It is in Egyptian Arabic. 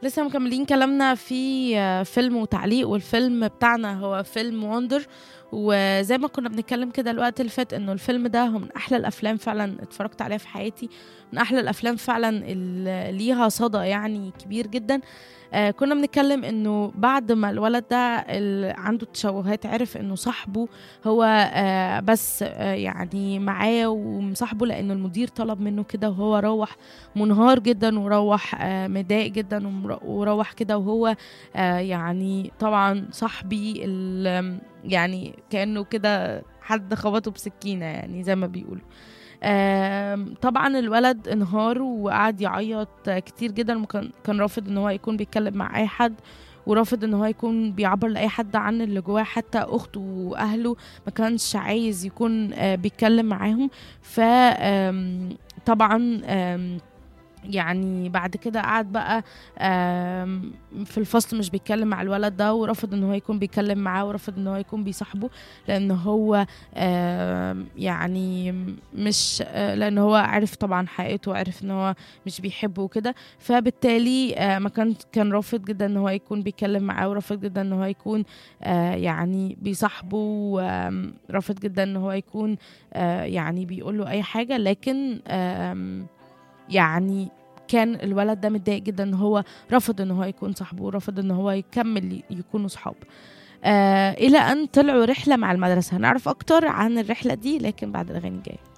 لسه مكملين كلامنا في آه، فيلم وتعليق والفيلم بتاعنا هو فيلم وندر وزي ما كنا بنتكلم كده الوقت اللي فات انه الفيلم ده هو من احلى الافلام فعلا اتفرجت عليها في حياتي من احلى الافلام فعلا اللي ليها صدى يعني كبير جدا آه كنا بنتكلم انه بعد ما الولد ده اللي عنده تشوهات عرف انه صاحبه هو آه بس آه يعني معاه ومصاحبه لانه المدير طلب منه كده وهو روح منهار جدا وروح آه مضايق جدا ومر- وروح كده وهو آه يعني طبعا صاحبي ال- يعني كانه كده حد خبطه بسكينه يعني زي ما بيقولوا آم، طبعا الولد انهار وقعد يعيط كتير جدا وكان كان رافض ان هو يكون بيتكلم مع اي حد ورافض ان هو يكون بيعبر لاي حد عن اللي جواه حتى اخته واهله ما كانش عايز يكون آه، بيتكلم معاهم ف آم، طبعا آم، يعني بعد كده قعد بقى آم، في الفصل مش بيتكلم مع الولد ده ورفض ان هو يكون بيتكلم معاه ورفض ان هو يكون بيصاحبه لان هو آم، يعني مش آه، لان هو عرف طبعا حقيقته وعرف ان هو مش بيحبه وكده فبالتالي آه، ما كان كان رافض جدا ان هو يكون بيتكلم معاه ورافض جدا ان هو يكون آه، يعني بيصاحبه ورافض جدا ان هو يكون آه، يعني بيقول له اي حاجه لكن آم، يعني كان الولد ده متضايق جدا ان هو رفض ان هو يكون صاحبه ورفض ان هو يكمل يكونوا صحاب آه الى ان طلعوا رحله مع المدرسه هنعرف اكتر عن الرحله دي لكن بعد الاغاني الجايه